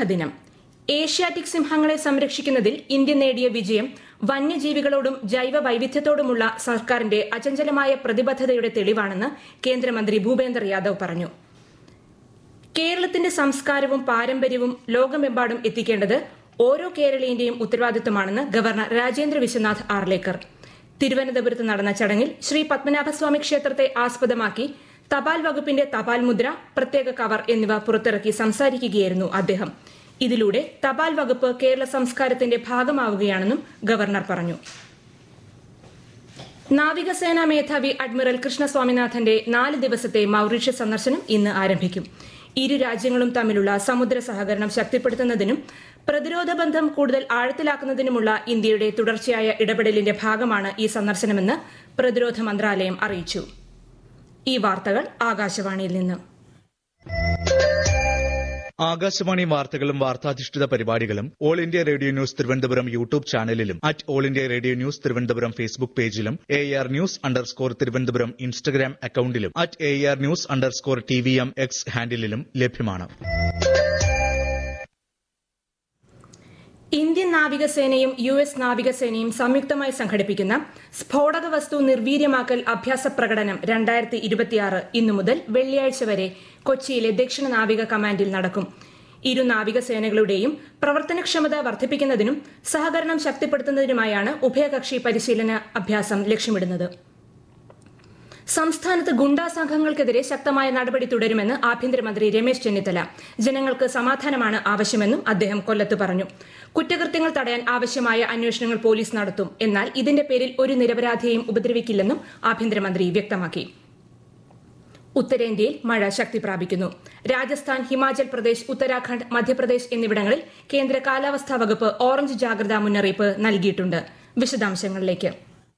സിംഹദിനം Asiatic സിംഹങ്ങളെ സംരക്ഷിക്കുന്നതിൽ India നേടിയ വിജയം വന്യജീവികളോടും ജൈവ വൈവിധ്യത്തോടുമുള്ള സർക്കാരിന്റെ അചഞ്ചലമായ പ്രതിബദ്ധതയുടെ തെളിവാണെന്ന് കേന്ദ്രമന്ത്രി ഭൂപേന്ദർ യാദവ് പറഞ്ഞു കേരളത്തിന്റെ സംസ്കാരവും പാരമ്പര്യവും ലോകമെമ്പാടും എത്തിക്കേണ്ടത് ഓരോ കേരളീയന്റെയും ഉത്തരവാദിത്തമാണെന്ന് ഗവർണർ രാജേന്ദ്ര വിശ്വനാഥ് ആർലേക്കർ തിരുവനന്തപുരത്ത് നടന്ന ചടങ്ങിൽ ശ്രീ പത്മനാഭസ്വാമി ക്ഷേത്രത്തെ ആസ്പദമാക്കി തപാൽ വകുപ്പിന്റെ തപാൽ മുദ്ര പ്രത്യേക കവർ എന്നിവ പുറത്തിറക്കി സംസാരിക്കുകയായിരുന്നു അദ്ദേഹം ഇതിലൂടെ തപാൽ വകുപ്പ് കേരള സംസ്കാരത്തിന്റെ ഭാഗമാവുകയാണെന്നും ഗവർണർ പറഞ്ഞു നാവികസേനാ മേധാവി അഡ്മിറൽ കൃഷ്ണ സ്വാമിനാഥന്റെ നാല് ദിവസത്തെ മൌറീഷ്യസ് സന്ദർശനം ഇന്ന് ആരംഭിക്കും ഇരു രാജ്യങ്ങളും തമ്മിലുള്ള സമുദ്ര സഹകരണം ശക്തിപ്പെടുത്തുന്നതിനും പ്രതിരോധ ബന്ധം കൂടുതൽ ആഴത്തിലാക്കുന്നതിനുമുള്ള ഇന്ത്യയുടെ തുടർച്ചയായ ഇടപെടലിന്റെ ഭാഗമാണ് ഈ സന്ദർശനമെന്ന് പ്രതിരോധ മന്ത്രാലയം അറിയിച്ചു ഈ വാർത്തകൾ ആകാശവാണിയിൽ നിന്ന് ആകാശവാണി വാർത്തകളും വാർത്താധിഷ്ഠിത പരിപാടികളും all India radio news Thiruvananthapuram YouTube ചാനലിലും at all India radio news Thiruvananthapuram Facebook പേജിലും A R news underscore Thiruvananthapuram Instagram അക്കൌണ്ടിലും at A R news underscore T V M X ഹാൻഡിലും ലഭ്യമാണ് ഇന്ത്യൻ നാവികസേനയും യു എസ് നാവികസേനയും സംയുക്തമായി സംഘടിപ്പിക്കുന്ന സ്ഫോടക വസ്തു നിർവീര്യമാക്കൽ അഭ്യാസ പ്രകടനം രണ്ടായിരത്തി ഇരുപത്തിയാറ് ഇന്നു മുതൽ വെള്ളിയാഴ്ച വരെ കൊച്ചിയിലെ ദക്ഷിണ നാവിക കമാൻഡിൽ നടക്കും ഇരു നാവികസേനകളുടെയും പ്രവർത്തനക്ഷമത വർദ്ധിപ്പിക്കുന്നതിനും സഹകരണം ശക്തിപ്പെടുത്തുന്നതിനുമായാണ് ഉഭയകക്ഷി പരിശീലന അഭ്യാസം ലക്ഷ്യമിടുന്നത് സംസ്ഥാനത്ത് ഗുണ്ടാ സംഘങ്ങൾക്കെതിരെ ശക്തമായ നടപടി തുടരുമെന്ന് ആഭ്യന്തരമന്ത്രി രമേശ് ചെന്നിത്തല ജനങ്ങൾക്ക് സമാധാനമാണ് ആവശ്യമെന്നും അദ്ദേഹം കൊല്ലത്ത് പറഞ്ഞു കുറ്റകൃത്യങ്ങൾ തടയാൻ ആവശ്യമായ അന്വേഷണങ്ങൾ പോലീസ് നടത്തും എന്നാൽ ഇതിന്റെ പേരിൽ ഒരു നിരപരാധിയെയും ഉപദ്രവിക്കില്ലെന്നും ആഭ്യന്തരമന്ത്രി വ്യക്തമാക്കി ഉത്തരേന്ത്യയിൽ മഴ ശക്തി പ്രാപിക്കുന്നു രാജസ്ഥാൻ ഹിമാചൽ പ്രദേശ് ഉത്തരാഖണ്ഡ് മധ്യപ്രദേശ് എന്നിവിടങ്ങളിൽ കേന്ദ്ര കാലാവസ്ഥാ വകുപ്പ് ഓറഞ്ച് ജാഗ്രതാ മുന്നറിയിപ്പ് നൽകിയിട്ടുണ്ട് വിശദാംശങ്ങളിലേക്ക്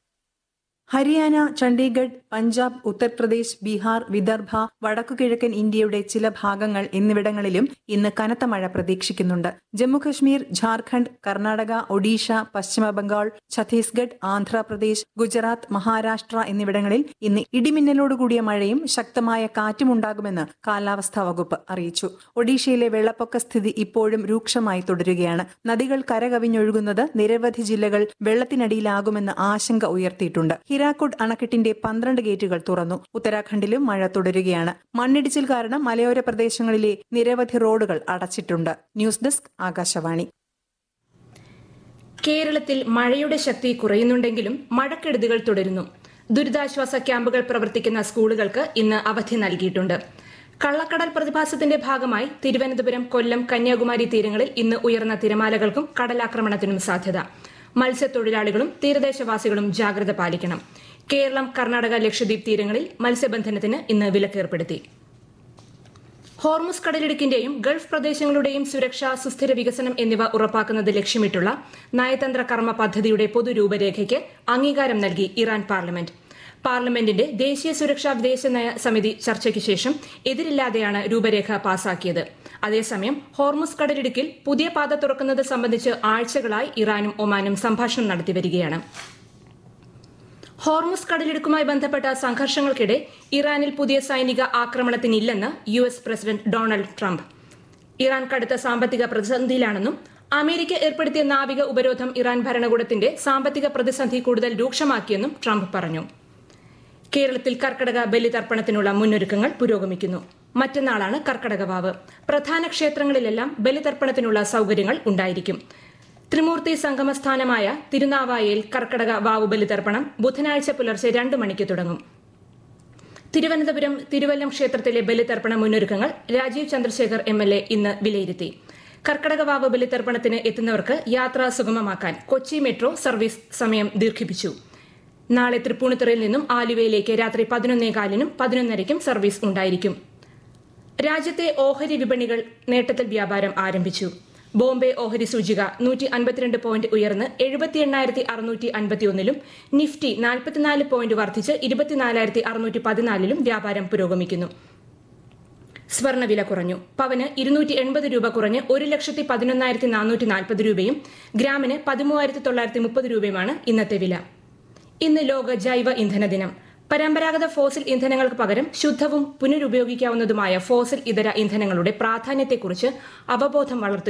ഹരിയാന ചണ്ഡീഗഡ് പഞ്ചാബ് ഉത്തർപ്രദേശ് ബീഹാർ വിദർഭ വടക്കുകിഴക്കൻ ഇന്ത്യയുടെ ചില ഭാഗങ്ങൾ എന്നിവിടങ്ങളിലും ഇന്ന് കനത്ത മഴ പ്രതീക്ഷിക്കുന്നുണ്ട് ജമ്മുകശ്മീർ ഝാർഖണ്ഡ് കർണാടക ഒഡീഷ പശ്ചിമ ബംഗാൾ ഛത്തീസ്ഗഡ് ആന്ധ്രാപ്രദേശ് ഗുജറാത്ത് മഹാരാഷ്ട്ര എന്നിവിടങ്ങളിൽ ഇന്ന് ഇടിമിന്നലോടുകൂടിയ മഴയും ശക്തമായ കാറ്റും ഉണ്ടാകുമെന്ന് കാലാവസ്ഥാ വകുപ്പ് അറിയിച്ചു ഒഡീഷയിലെ വെള്ളപ്പൊക്ക സ്ഥിതി ഇപ്പോഴും രൂക്ഷമായി തുടരുകയാണ് നദികൾ കരകവിഞ്ഞൊഴുകുന്നത് നിരവധി ജില്ലകൾ വെള്ളത്തിനടിയിലാകുമെന്ന് ആശങ്ക ഉയർത്തിയിട്ടുണ്ട് ഹിരാക്കുഡ് അണക്കെട്ടിന്റെ പന്ത്രണ്ട് ഗേറ്റുകൾ തുറന്നു ഉത്തരാഖണ്ഡിലും മഴ തുടരുകയാണ് മണ്ണിടിച്ചിൽ കാരണം മലയോര പ്രദേശങ്ങളിലെ നിരവധി റോഡുകൾ അടച്ചിട്ടുണ്ട് ന്യൂസ് ഡെസ്ക് ആകാശവാണി കേരളത്തിൽ മഴയുടെ ശക്തി കുറയുന്നുണ്ടെങ്കിലും മഴക്കെടുതികൾ തുടരുന്നു ദുരിതാശ്വാസ ക്യാമ്പുകൾ പ്രവർത്തിക്കുന്ന സ്കൂളുകൾക്ക് ഇന്ന് അവധി നൽകിയിട്ടുണ്ട് കള്ളക്കടൽ പ്രതിഭാസത്തിന്റെ ഭാഗമായി തിരുവനന്തപുരം കൊല്ലം കന്യാകുമാരി തീരങ്ങളിൽ ഇന്ന് ഉയർന്ന തിരമാലകൾക്കും കടലാക്രമണത്തിനും സാധ്യത മത്സ്യത്തൊഴിലാളികളും തീരദേശവാസികളും ജാഗ്രത പാലിക്കണം കേരളം കർണാടക ലക്ഷദ്വീപ് തീരങ്ങളിൽ മത്സ്യബന്ധനത്തിന് ഇന്ന് വിലക്കേർപ്പെടുത്തി ഹോർമുസ് കടലിടുക്കിന്റെയും ഗൾഫ് പ്രദേശങ്ങളുടെയും സുരക്ഷ സുസ്ഥിര വികസനം എന്നിവ ഉറപ്പാക്കുന്നത് ലക്ഷ്യമിട്ടുള്ള നയതന്ത്ര കർമ്മ പദ്ധതിയുടെ പൊതുരൂപരേഖയ്ക്ക് അംഗീകാരം നൽകി ഇറാൻ പാർലമെന്റ് പാർലമെന്റിന്റെ ദേശീയ സുരക്ഷാ വിദേശ നയ സമിതി ചർച്ചയ്ക്ക് ശേഷം എതിരില്ലാതെയാണ് രൂപരേഖ പാസാക്കിയത് അതേസമയം ഹോർമുസ് കടലിടുക്കിൽ പുതിയ പാത തുറക്കുന്നത് സംബന്ധിച്ച് ആഴ്ചകളായി ഇറാനും ഒമാനും സംഭാഷണം നടത്തിവരികയാണ് ഹോർമുസ് കടലിടുക്കുമായി ബന്ധപ്പെട്ട സംഘർഷങ്ങൾക്കിടെ ഇറാനിൽ പുതിയ സൈനിക ആക്രമണത്തിനില്ലെന്ന് U S president Donald Trump Iran കടുത്ത സാമ്പത്തിക പ്രതിസന്ധിയിലാണെന്നും അമേരിക്ക ഏർപ്പെടുത്തിയ നാവിക ഉപരോധം ഇറാൻ ഭരണകൂടത്തിന്റെ സാമ്പത്തിക പ്രതിസന്ധി കൂടുതൽ രൂക്ഷമാക്കിയെന്നും ട്രംപ് പറഞ്ഞു കേരളത്തിൽ കർക്കടക ബലിതർപ്പണത്തിനുള്ള മുന്നൊരുക്കങ്ങൾ പുരോഗമിക്കുന്നു മറ്റന്നാളാണ് കർക്കടക വാവ് പ്രധാന ക്ഷേത്രങ്ങളിലെല്ലാം ബലിതർപ്പണത്തിനുള്ള സൌകര്യങ്ങൾ ഉണ്ടായിരിക്കും ത്രിമൂർത്തി സംഗമസ്ഥാനമായ തിരുനാവായയിൽ കർക്കടക വാവ് ബലിതർപ്പണം ബുധനാഴ്ച പുലർച്ചെ രണ്ട് മണിക്ക് തുടങ്ങും തിരുവനന്തപുരം തിരുവല്ലം ക്ഷേത്രത്തിലെ ബലിതർപ്പണ മുന്നൊരുക്കങ്ങൾ Rajeev Chandrasekhar M L A ഇന്ന് വിലയിരുത്തി കർക്കടകവാവ് ബലിതർപ്പണത്തിന് എത്തുന്നവർക്ക് യാത്ര സുഗമമാക്കാൻ കൊച്ചി മെട്രോ സർവീസ് സമയം ദീർഘിപ്പിച്ചു നാളെ തൃപ്പൂണിത്തുറയിൽ നിന്നും ആലുവയിലേക്ക് രാത്രി പതിനൊന്നേകാലിനും പതിനൊന്നരയ്ക്കും സർവീസ് ഉണ്ടായിരിക്കും രാജ്യത്തെ ഓഹരി വിപണികൾ നേട്ടത്തിൽ വ്യാപാരം ആരംഭിച്ചു ബോംബെ ഓഹരി സൂചിക നൂറ്റി അൻപത്തിരണ്ട് പോയിന്റ് ഉയർന്ന് എഴുപത്തി എണ്ണായിരത്തി അറുന്നൂറ്റി അൻപത്തിയൊന്നിലും നിഫ്റ്റി നാൽപ്പത്തിനാല് പോയിന്റ് വർദ്ധിച്ച് ഇരുപത്തിനാലായിരത്തി അറുന്നൂറ്റി പതിനാലിലും വ്യാപാരം പുരോഗമിക്കുന്നു സ്വർണ്ണവില കുറഞ്ഞു പവന് ഇരുന്നൂറ്റി എൺപത് രൂപ കുറഞ്ഞ് ഒരു ലക്ഷത്തി പതിനൊന്നായിരത്തി നാനൂറ്റി നാൽപ്പത് രൂപയും ഗ്രാമിന് പതിമൂവായിരത്തി തൊള്ളായിരത്തി മുപ്പത് രൂപയുമാണ് ഇന്നത്തെ വില ഇന്ന് ലോക ജൈവ ഇന്ധന ദിനം പരമ്പരാഗത ഫോസിൽ ഇന്ധനങ്ങൾക്ക് പകരം ശുദ്ധവും പുനരുപയോഗിക്കാവുന്നതുമായ ഫോസിൽ ഇതര ഇന്ധനങ്ങളുടെ പ്രാധാന്യത്തെക്കുറിച്ച് അവബോധം വളർത്തുക